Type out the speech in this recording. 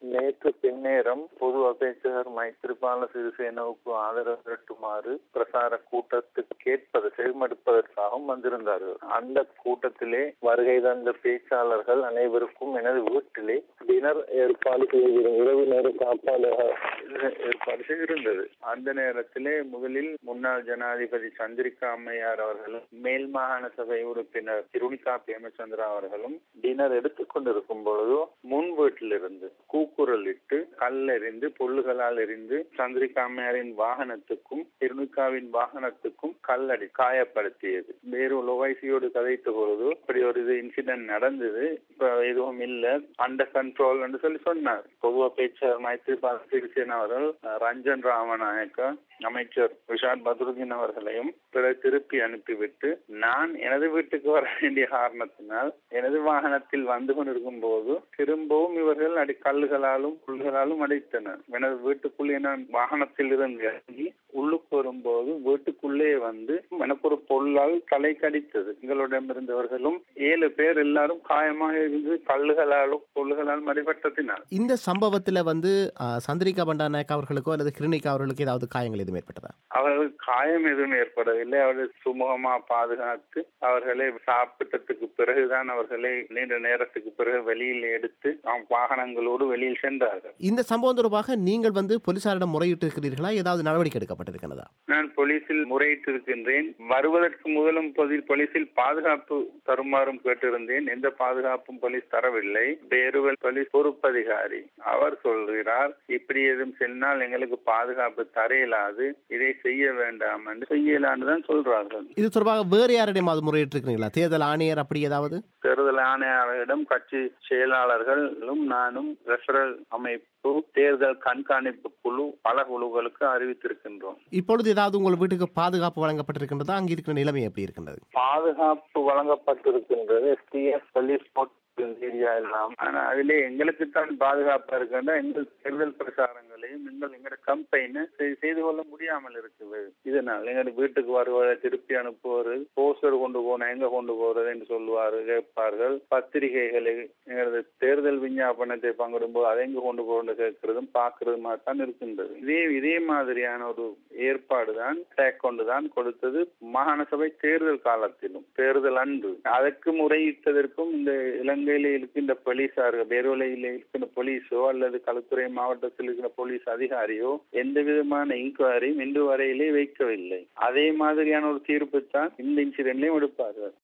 நேற்று பின்னேரம் பொது அபேட்சகர் மைத்திரிபால சிறிசேனவுக்கு ஆதரவு திரட்டுமாறு பிரசார கூட்டத்துக்கு கேட்பது செவிமடுப்பதற்காகவும் வந்திருந்தார்கள் அந்த கூட்டத்திலே வருகை தந்த பேச்சாளர்கள் அனைவருக்கும் எனது வீட்டிலே டினர் ஏற்பாடு செய்திருந்த இரவு நேர சாப்பாடு ஏற்பாடு செய்திருந்தது அந்த நேரத்திலே முதலில் முன்னாள் ஜனாதிபதி சந்திரிகா அம்மையார் அவர்களும் மேல் மாகாண சபை உறுப்பினர் திருணிகா பிரேமச்சந்திரா அவர்களும் டின்னர் எடுத்துக் கொண்டிருக்கும் பொழுது முன் வீட்டிலிருந்து கூக்குரல் இட்டு கல்லெறிந்து பொல்லுகளால் எறிந்து சந்திரிகா அம்மையாரின் வாகனத்துக்கும் திருணிகாவின் வாகனத்துக்கும் கல்லடி காயப்படுத்தியது வேறு லோவைசியோடு கதைத்த பொழுது இப்படி ஒரு இது இன்சிடென்ட் நடந்தது இப்ப எதுவும் இல்ல அண்டர் கண்ட்ரோல் என்று சொல்லி சொன்னார் பொதுவா பேச்சர் மைத்ரிபால சிறிசேனா அவர்கள் ரஞ்சன் ராமநாயக்க அமைச்சர் விஷால் பத்ருதீன் அவர்களையும் பிறகு திருப்பி அனுப்பிவிட்டு நான் எனது வீட்டுக்கு வர வேண்டிய காரணத்தினால் எனது வாகனத்தில் வந்து கொண்டிருக்கும் போது திரும்பவும் இவர்கள் அடி கல்லுகளாலும் புல்களாலும் அடைத்தனர் எனது வீட்டுக்குள்ளே நான் வாகனத்தில் இருந்து இறங்கி உள்ளுக்கு வரும்போது வீட்டுக்குள்ளே வந்து எனக்கு ஒரு பொருளால் தலை கடித்தது எங்களிடமிருந்தவர்களும் ஏழு பேர் எல்லாரும் காயமாக இருந்து கல்லுகளாலும் பொருள்களாலும் அடிபட்டதினால் இந்த சம்பவத்துல வந்து அஹ், சந்திரிகா பண்டாநாயக் அவர்களுக்கோ அல்லது கிருணிகா அவர்களுக்கு ஏதாவது காயங்கள் எதுவும் ஏற்பட்டதா அவர்கள் காயம் எதுவும் ஏற்படவில்லை அவர்கள் சுமூகமா பாதுகாத்து அவர்களை சாப்பிட்டதுக்கு பிறகுதான் அவர்களை நீண்ட நேரத்துக்கு பிறகு வெளியில் எடுத்து அவங்க வாகனங்களோடு வெளியில் சென்றார்கள் இந்த சம்பவம் தொடர்பாக நீங்கள் வந்து போலீசாரிடம் முறையிட்டு இருக்கிறீர்களா ஏதாவது நடவடிக்கை எடுக்கப்பட்டிருக்கிறதா நான் போலீசில் முறையிட்டிருக்கின்றேன் வருவதற்கு முதலும் பொதி- போலீசில் பாதுகாப்பு தருமாறும் கேட்டிருந்தேன் எந்த பாதுகாப்பும் போலீஸ் தரவில்லை பேருவல் போலீஸ் பொறுப்பதிகாரி அவர் சொல்கிறார் இப்படி எதுவும் சென்னால் எங்களுக்கு பாதுகாப்பு தர இயலாது இதை செய்ய வேண்டாம் என்று செய்யலான்னு தான் சொல்றார்கள் இது தொடர்பாக வேறு யாரிடமாவது முறையிட்டு இருக்கிறீங்களா தேர்தல் ஆணையர் அப்படி ஏதாவது தேர்தல் ஆணையாளரிடம் கட்சி செயலாளர்களும் நானும் ரெஃபரல் அமைப்பு தேர்தல் கண்காணிப்பு குழு பல குழுக்களுக்கு அறிவித்திருக்கின்றோம் இப்பொழுது ஏதாவது உங்கள் வீட்டுக்கு பாதுகாப்பு வழங்கப்பட்டிருக்கின்றதா அங்கே இருக்கிற நிலைமை எப்படி இருக்கின்றது பாதுகாப்பு வழங்கப்பட்டிருக்கின்றது எஸ்டிஎஃப் போலீஸ் ஏரியா எல்லாம் ஆனா அதிலே எங்களுக்கு தான் பாதுகாப்பா இருக்கின்ற எங்கள் தேர்தல் பிரச்சாரங்களையும் எங்கள் எங்களோட கம்பெயின் செய்து கொள்ள முடியாமல் இருக்குது இதனால் எங்க வீட்டுக்கு வருவதை திருப்பி அனுப்புவது போஸ்டர் கொண்டு போன எங்க கொண்டு போறது என்று சொல்லுவாரு கேட்பார்கள் பத்திரிகைகளை எங்களது தேர்தல் விஞ்ஞாபனத்தை பங்கிடும்போது அதை எங்க கொண்டு போறது கேட்கறதும் பார்க்கறதுமா தான் இருக்கின்றது இதே இதே மாதிரியான ஒரு ஏற்பாடு தான் டேக் கொண்டு தான் கொடுத்தது மாகாண சபை தேர்தல் காலத்திலும் தேர்தல் அன்று அதற்கு முறையிட்டதற்கும் இந்த இலங்கையில இருக்கின்ற போலீசார்கள் பேரோலையில் இருக்கின்ற போலீஸோ அல்லது களுத்துறை மாவட்டத்தில் இருக்கிற போலீஸ் அதிகாரியோ எந்த விதமான இன்குவரியும் இன்று வரையிலே வைக்கவில்லை அதே மாதிரியான ஒரு தீர்ப்பு தான் இந்த இன்சிடென்ட்லயும் எடுப்பார்கள்